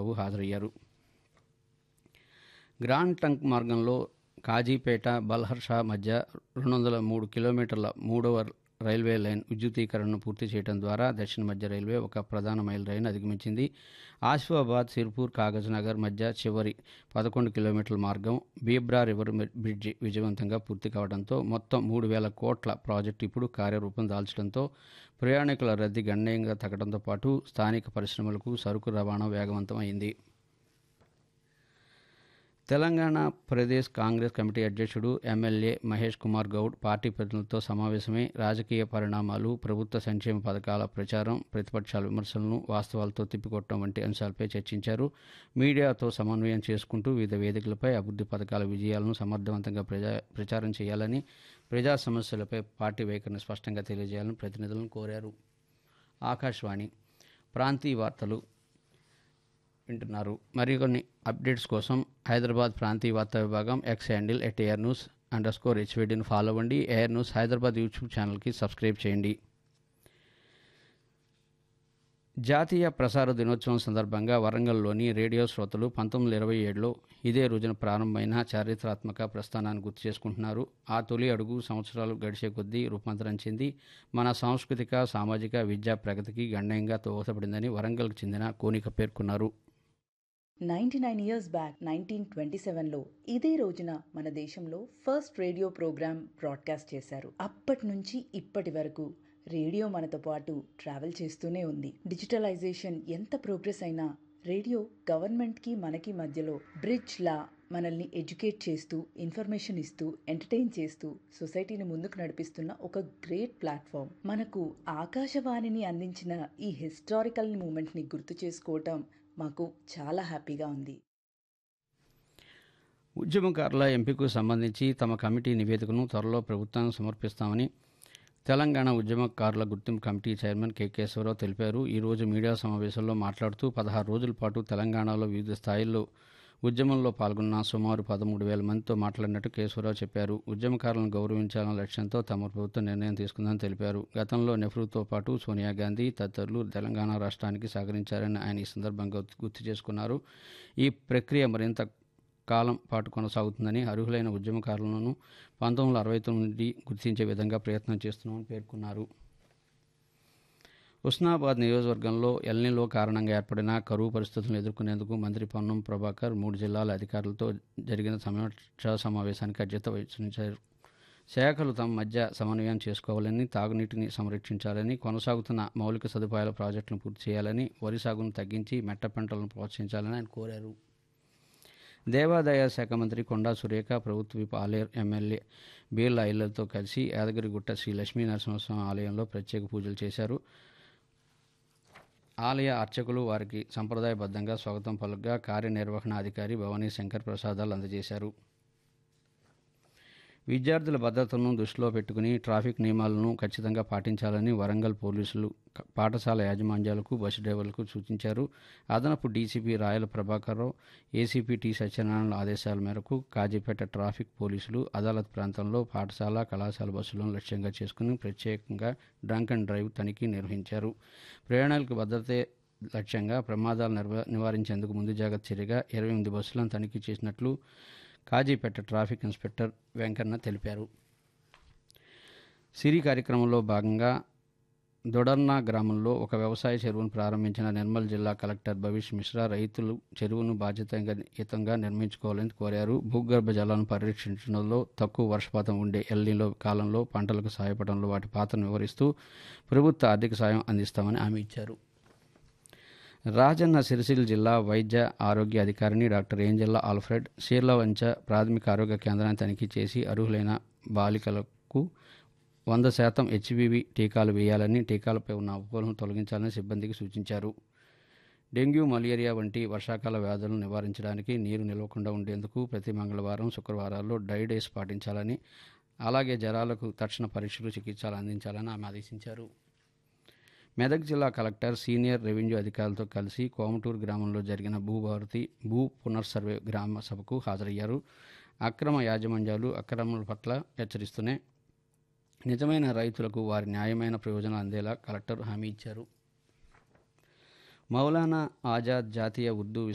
చంద్రబాబు హాజరయ్యారు grand trunk మార్గంలో కాజీపేట బల్హర్షా మధ్య రెండు వందల మూడు కిలోమీటర్ల మూడవ రైల్వే లైన్ విద్యుదీకరణను పూర్తి చేయడం ద్వారా దక్షిణ మధ్య రైల్వే ఒక ప్రధాన మైల్ రైలు అధిగమించింది ఆసిఫాబాద్ సిర్పూర్ కాగజ్ నగర్ మధ్య చివరి పదకొండు కిలోమీటర్ల మార్గం బీబ్రా రివర్ బ్రిడ్జి విజయవంతంగా పూర్తి కావడంతో మొత్తం మూడు వేల కోట్ల ప్రాజెక్టు ఇప్పుడు కార్యరూపం దాల్చడంతో ప్రయాణికుల రద్దీ గణనీయంగా తగ్గడంతో పాటు స్థానిక పరిశ్రమలకు సరుకు రవాణా వేగవంతం అయింది తెలంగాణ ప్రదేశ్ కాంగ్రెస్ కమిటీ అధ్యక్షుడు ఎమ్మెల్యే మహేష్ కుమార్ గౌడ్ పార్టీ ప్రతినిధులతో సమావేశమై రాజకీయ పరిణామాలు ప్రభుత్వ సంక్షేమ పథకాల ప్రచారం ప్రతిపక్షాల విమర్శలను వాస్తవాలతో తిప్పికొట్టడం వంటి అంశాలపై చర్చించారు మీడియాతో సమన్వయం చేసుకుంటూ వివిధ వేదికలపై అభివృద్ధి పథకాల విజయాలను సమర్థవంతంగా ప్రజా ప్రచారం చేయాలని ప్రజా సమస్యలపై పార్టీ వైఖరిని స్పష్టంగా తెలియజేయాలని ప్రతినిధులను కోరారు ఆకాశవాణి ప్రాంతీయ వార్తలు వింటున్నారు మరికొన్ని అప్డేట్స్ కోసం హైదరాబాద్ ప్రాంతీయ వార్తా విభాగం X handle at air news under score హెచ్వీడీని ఫాలో అవ్వండి ఎయిర్ న్యూస్ హైదరాబాద్ యూట్యూబ్ ఛానల్కి సబ్స్క్రైబ్ చేయండి జాతీయ ప్రసార దినోత్సవం సందర్భంగా వరంగల్లోని రేడియో శ్రోతలు పంతొమ్మిది వందల ఇరవై ఏడులో ఇదే రోజున ప్రారంభమైన చారిత్రాత్మక ప్రస్థానాన్ని గుర్తు చేసుకుంటున్నారు ఆ తొలి అడుగు సంవత్సరాలు గడిచే కొద్దీ రూపాంతరం చెంది మన సాంస్కృతిక సామాజిక విద్యా ప్రగతికి గణనీయంగా దోహదపడిందని వరంగల్కు చెందిన కోనిక పేర్కొన్నారు ninety nine years back nineteen twenty సెవెన్లో ఇదే రోజున మన దేశంలో ఫస్ట్ రేడియో ప్రోగ్రామ్ బ్రాడ్కాస్ట్ చేశారు అప్పటి నుంచి ఇప్పటి వరకు రేడియో మనతో పాటు ట్రావెల్ చేస్తూనే ఉంది డిజిటలైజేషన్ ఎంత ప్రోగ్రెస్ అయినా రేడియో గవర్నమెంట్కి మనకి మధ్యలో బ్రిడ్జ్ లా మనల్ని ఎడ్యుకేట్ చేస్తూ ఇన్ఫర్మేషన్ ఇస్తూ ఎంటర్టైన్ చేస్తూ సొసైటీని ముందుకు నడిపిస్తున్న ఒక గ్రేట్ ప్లాట్ఫామ్ మనకు ఆకాశవాణిని అందించిన ఈ హిస్టారికల్ మూమెంట్ని గుర్తు చేసుకోవటం మాకు చాలా హ్యాపీగా ఉంది ఉద్యమకారుల ఎంపికకు సంబంధించి తమ కమిటీ నివేదికను త్వరలో ప్రభుత్వానికి సమర్పిస్తామని తెలంగాణ ఉద్యమకారుల గుర్తింపు కమిటీ చైర్మన్ కె కేశవరావు తెలిపారు ఈరోజు మీడియా సమావేశంలో మాట్లాడుతూ పదహారు రోజుల పాటు తెలంగాణలో వివిధ స్థాయిల్లో ఉద్యమంలో పాల్గొన్న సుమారు పదమూడు వేల మందితో మాట్లాడినట్టు కేశవరావు చెప్పారు ఉద్యమకారులను గౌరవించాలన్న లక్ష్యంతో తమ ప్రభుత్వం నిర్ణయం తీసుకుందని తెలిపారు గతంలో నెహ్రూతో పాటు సోనియా గాంధీ తదితరులు తెలంగాణ రాష్ట్రానికి సహకరించారని ఆయన ఈ సందర్భంగా గుర్తు చేసుకున్నారు ఈ ప్రక్రియ మరింత కాలం పాటు కొనసాగుతుందని అర్హులైన ఉద్యమకారులను పంతొమ్మిది వందల అరవై తొమ్మిది గుర్తించే విధంగా ప్రయత్నం చేస్తున్నామని పేర్కొన్నారు ఉస్నాబాద్ నియోజకవర్గంలో ఎల్నిలో కారణంగా ఏర్పడిన కరువు పరిస్థితులను ఎదుర్కొనేందుకు మంత్రి పొన్నం ప్రభాకర్ మూడు జిల్లాల అధికారులతో జరిగిన సమీక్షా సమావేశానికి అధ్యత వహించారు శాఖలు తమ మధ్య సమన్వయం చేసుకోవాలని తాగునీటిని సంరక్షించాలని కొనసాగుతున్న మౌలిక సదుపాయాల ప్రాజెక్టులను పూర్తి చేయాలని వరి సాగును తగ్గించి మెట్ట పంటలను ప్రోత్సహించాలని ఆయన కోరారు దేవాదాయ శాఖ మంత్రి కొండా సురేఖ ప్రభుత్వ విప్ ఆలేరు ఎమ్మెల్యే బీర్ల ఐలతో కలిసి యాదగిరిగుట్ట శ్రీ లక్ష్మీ నరసింహస్వామి ఆలయంలో ప్రత్యేక పూజలు చేశారు ఆలయ అర్చకులు వారికి సంప్రదాయబద్ధంగా స్వాగతం పలుగ్గా కార్యనిర్వహణాధికారి భవానీ శంకర్ ప్రసాదాలు అందజేశారు విద్యార్థుల భద్రతను దృష్టిలో పెట్టుకుని ట్రాఫిక్ నియమాలను ఖచ్చితంగా పాటించాలని వరంగల్ పోలీసులు క- పాఠశాల యాజమాన్యాలకు బస్సు డ్రైవర్లకు సూచించారు అదనపు DCP Rayala Prabhakar Rao ACP T Satyanarayana ఆదేశాల మేరకు కాజీపేట ట్రాఫిక్ పోలీసులు అదాలత్ ప్రాంతంలో పాఠశాల కళాశాల బస్సులను లక్ష్యంగా చేసుకుని ప్రత్యేకంగా డ్రంక్ అండ్ డ్రైవ్ తనిఖీ నిర్వహించారు ప్రయాణాలకు భద్రతే లక్ష్యంగా ప్రమాదాలు నిర్వ నివారించేందుకు ముందు జాగ్రత్త చర్యగా ఇరవై ఎనిమిది బస్సులను తనిఖీ చేసినట్లు కాజీపేట ట్రాఫిక్ ఇన్స్పెక్టర్ వెంకన్న తెలిపారు సిరి కార్యక్రమంలో భాగంగా దొడర్నా గ్రామంలో ఒక వ్యవసాయ చెరువును ప్రారంభించిన నిర్మల్ జిల్లా కలెక్టర్ భవిష్ మిశ్రా రైతులు చెరువును బాధ్యతాయుతంగా నిర్మించుకోవాలని కోరారు భూగర్భ జలాలను పరిరక్షించడంలో తక్కువ వర్షపాతం ఉండే ఎల్నీలో కాలంలో పంటలకు సహాయపడంలో వాటి పాత్రను వివరిస్తూ ప్రభుత్వ ఆర్థిక సాయం అందిస్తామని హామీ ఇచ్చారు రాజన్న సిరిసిల్ల జిల్లా వైద్య ఆరోగ్య అధికారిని డాక్టర్ ఏంజెల్లా ఆల్ఫ్రెడ్ షీర్లవంచ ప్రాథమిక ఆరోగ్య కేంద్రాన్ని తనిఖీ చేసి అర్హులైన బాలికలకు వంద శాతం హెచ్పివి టీకాలు వేయాలని టీకాలపై ఉన్న అపోహలను తొలగించాలని సిబ్బందికి సూచించారు డెంగ్యూ మలేరియా వంటి వర్షాకాల వ్యాధులను నివారించడానికి నీరు నిలవకుండా ఉండేందుకు ప్రతి మంగళవారం శుక్రవారాల్లో డై డేస్ పాటించాలని అలాగే జ్వరాలకు తక్షణ పరీక్షలు చికిత్సలు అందించాలని ఆమె ఆదేశించారు మెదక్ జిల్లా కలెక్టర్ సీనియర్ రెవెన్యూ అధికారులతో కలిసి కోమటూరు గ్రామంలో జరిగిన భూభారతి భూ పునర్సర్వే గ్రామ సభకు హాజరయ్యారు అక్రమ యాజమాన్యాలు అక్రమాల పట్ల హెచ్చరిస్తూనే నిజమైన రైతులకు వారి న్యాయమైన ప్రయోజనాలు అందేలా కలెక్టర్ హామీ ఇచ్చారు మౌలానా ఆజాద్ జాతీయ ఉర్దూ